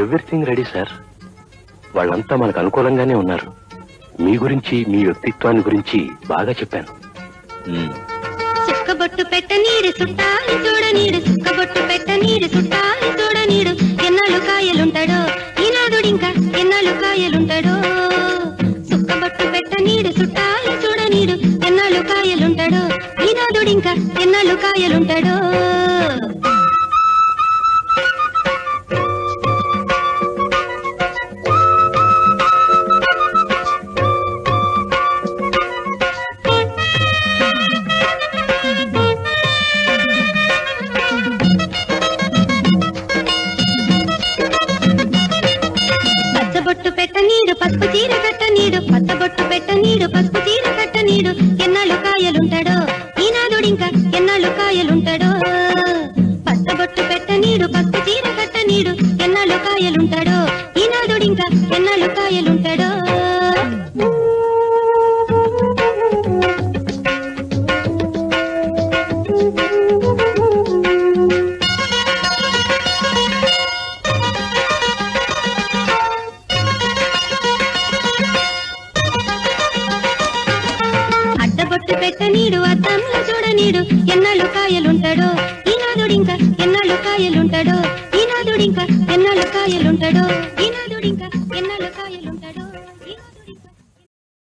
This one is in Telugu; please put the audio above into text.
ఎవ్రీథింగ్ రెడీ సార్ వాళ్ళంతా మనకు అనుకూలంగానే ఉన్నారు మీ గురించి మీ వ్యక్తిత్వాన్ని గురించి బాగా చెప్పాను సుక్కబొట్టు పెట్ట నీరు సుట్టాలి చూడ నీడు సుక్కబొట్టు పెట్ట నీరు సుట్టాలి చూడ నీడు ఎన్నాళ్ళు కాయలుంటాడో ఈనాదుడింకా ఎన్నాళ్ళు కాయలుంటాడో సుక్కబొట్టు పెట్ట నీడు సుట్టాలి చూడ నీడు ఎన్నాళ్ళు కాయలుంటాడో ఈనాదుడింకా ఎన్నాళ్ళు కాయలుంటాడో పచ్చబొట్టు పెట్ట నీడు పసుపు చీర కట్ట నీడు పచ్చబొట్టు పెట్ట నీడు పసుపు చీర కట్ట నీడు ఎన్నాళ్ళు కాయలుంటాడో ఈనాదుడింకా ఎన్నాళ్ళు కాయలుంటాడో పచ్చబొట్టు పెట్ట నీడు పసుపు చీర కట్ట నీడు ఎన్నాళ్ళు కాయలుంటాడో ఈనాదుడింకా ఎన్నాళ్ళు కాయలుంటాడో అడ్డబొట్టు పెట్ట నీడు అద్దంలో చూడ నీడు ఎన్నాళ్ళు కాయలుంటాడో ఈనాదుడింకా ఎన్నాళ్ళు కాయలుంటాడో ఈనాదుడింకా ఎన్నాళ్ళు కాయలుంటాడో ఈనాదుడింకా ఎన్నాళ్ళు